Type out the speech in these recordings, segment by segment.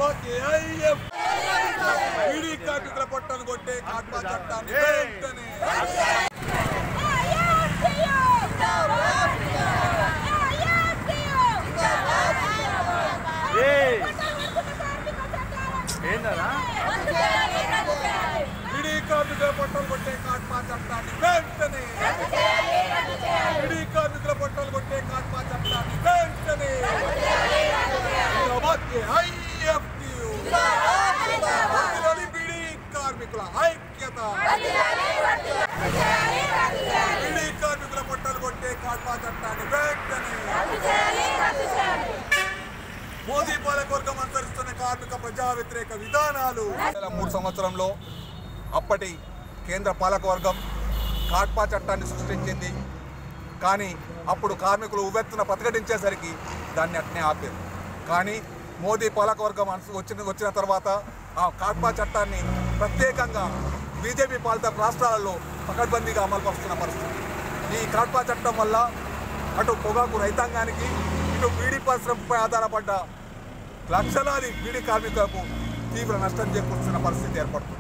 జిందాబాద్ AIF ED కార్మికుల పొట్టను కొట్టే కాట్మా చట్టాన్ని వెంటనే ఈడీ కార్మికుల పొట్టలు కొట్టే కాట్మా చట్టాన్ని వెంటనే ఈడీ కార్మికుల పొట్టలు కొట్టే కాట్మా చట్టాన్ని వెంటనే జిందాబాద్ ఏఐఎఫ్ వర్ధిల్లాలి బీడీ కార్మికుల ఐక్యత బీడీ కార్మికుల పొట్టలు కొట్టే కాట్మా చట్టాన్ని వెంటనే మోదీ పాలకవర్గం అనుసరిస్తున్న కార్మిక ప్రజా వ్యతిరేక విధానాలు మూడు సంవత్సరంలో అప్పటి కేంద్ర పాలకవర్గం కాట్పా చట్టాన్ని సృష్టించింది కానీ అప్పుడు కార్మికులు ఉవ్వెత్తున ప్రతిఘటించేసరికి దాన్ని అట్నే ఆపారు కానీ మోదీ పాలకవర్గం అను- వచ్చిన వచ్చిన తర్వాత ఆ కాట్పా చట్టాన్ని ప్రత్యేకంగా బీజేపీ పాలిత రాష్ట్రాలలో పకడ్బందీగా అమలుపరుస్తున్న పరిస్థితి ఈ కాట్పా చట్టం వల్ల అటు పొగాకు రైతాంగానికి ఇటు బీడీ పరిశ్రమపై ఆధారపడ్డ లక్షలాది బీడీ కార్మికులకు తీవ్ర నష్టం చేకూర్చున్న పరిస్థితి ఏర్పడుతుంది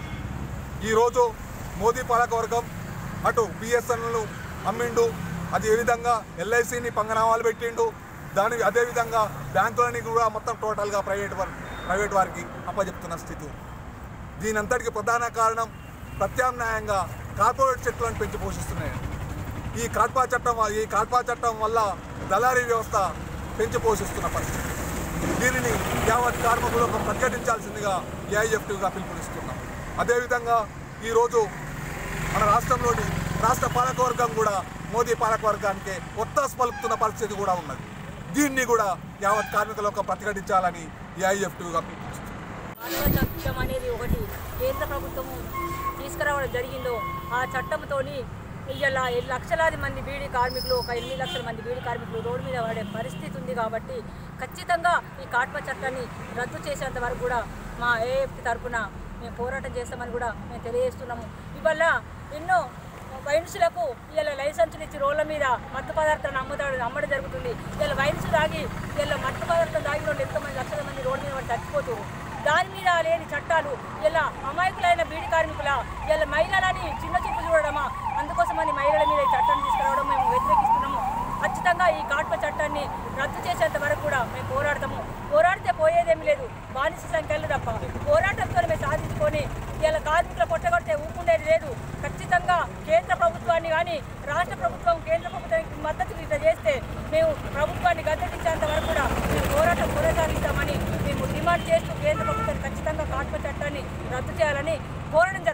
ఈరోజు మోదీ పాలకవర్గం అటు బిఎస్ఎన్ఎల్ను అమ్మిండు అది ఏ విధంగా ఎల్ఐసిని పంగనామాలు పెట్టిండు దాని అదేవిధంగా బ్యాంకులని కూడా మొత్తం టోటల్గా ప్రైవేట్ వారి ప్రైవేట్ వారికి అప్పచెప్తున్న స్థితి ఉంది. దీని అంతటికి ప్రధాన కారణం ప్రత్యామ్నాయంగా కార్పొరేట్ శక్తులను పెంచి పోషిస్తున్నాయి ఈ కాట్పా చట్టం వ- ఈ కాట్పా చట్టం వల్ల దళారీ వ్యవస్థ పెంచి పోషిస్తున్న పరిస్థితి దీనిని యావత్ కార్మికులకు ప్రతిఘటించాల్సిందిగా ఏఐఎఫ్టీగా పిలుపునిస్తున్నాం అదేవిధంగా ఈరోజు మన రాష్ట్రంలోని రాష్ట్ర పాలకవర్గం కూడా మోదీ పాలకవర్గానికి ఒత్తాసు పలుకుతున్న పరిస్థితి కూడా ఉన్నది దీన్ని కూడా యావత్ కార్మికులకు ప్రతిఘటించాలని ఏఐఎఫ్టీగా పిలుపునిస్తున్నాం మానవ చట్టం అనేది ఒకటి కేంద్ర ప్రభుత్వం తీసుకురావడం జరిగిందో ఆ చట్టంతోని ఇలా లక్షలాది మంది బీడీ కార్మికులు ఒక ఎనిమిది లక్షల మంది బీడీ కార్మికులు రోడ్డు మీద పడే పరిస్థితి ఉంది కాబట్టి ఖచ్చితంగా ఈ కాట్ప చట్టాన్ని రద్దు చేసేంత వరకు కూడా మా ఏఎఫ్టీ తరఫున మేము పోరాటం చేస్తామని కూడా మేము తెలియజేస్తున్నాము ఇవల్ల ఎన్నో వైన్స్లకు ఇలా లైసెన్సులు ఇచ్చి రోడ్ల మీద మత్తు పదార్థాలను అమ్ముతాడు అమ్మడం జరుగుతుంది ఇలా వైన్స్ తాగి ఇలా మత్తు పదార్థం తాగిన వాళ్ళు ఎంతోమంది లక్షల మంది రోడ్డు మీద పడి చచ్చిపోతారు దాని మీద లేని చట్టాలు ఇలా అమాయకులైన బీడి కార్మికుల ఇలా మహిళలని చిన్న చూపు చూడడమా అందుకోసమని మహిళల మీద ఈ చట్టాన్ని తీసుకురావడం మేము వ్యతిరేకిస్తున్నాము ఖచ్చితంగా ఈ కాట్ప చట్టాన్ని రద్దు చేసేంత వరకు కూడా మేము పోరాడతాము పోరాడితే పోయేదేమీ లేదు బానిస సంఖ్యలు తప్ప పోరాటంతో మేము సాధించుకొని ఇలా కార్మికుల పొట్టగొడితే ఊపుండేది లేదు ఖచ్చితంగా కేంద్ర ప్రభుత్వాన్ని కానీ రాష్ట్ర ప్రభుత్వం కేంద్ర ప్రభుత్వానికి మద్దతు ఇట్లా చేస్తే మేము ప్రభుత్వాన్ని గద్దెదించేంత వరకు కూడా మేము పోరాటం కొనసాగిస్తామని మేము డిమాండ్ చేస్తూ కేంద్ర ప్రభుత్వాన్ని ఖచ్చితంగా కాట్ప చట్టాన్ని రద్దు చేయాలని కోరడం జరిగింది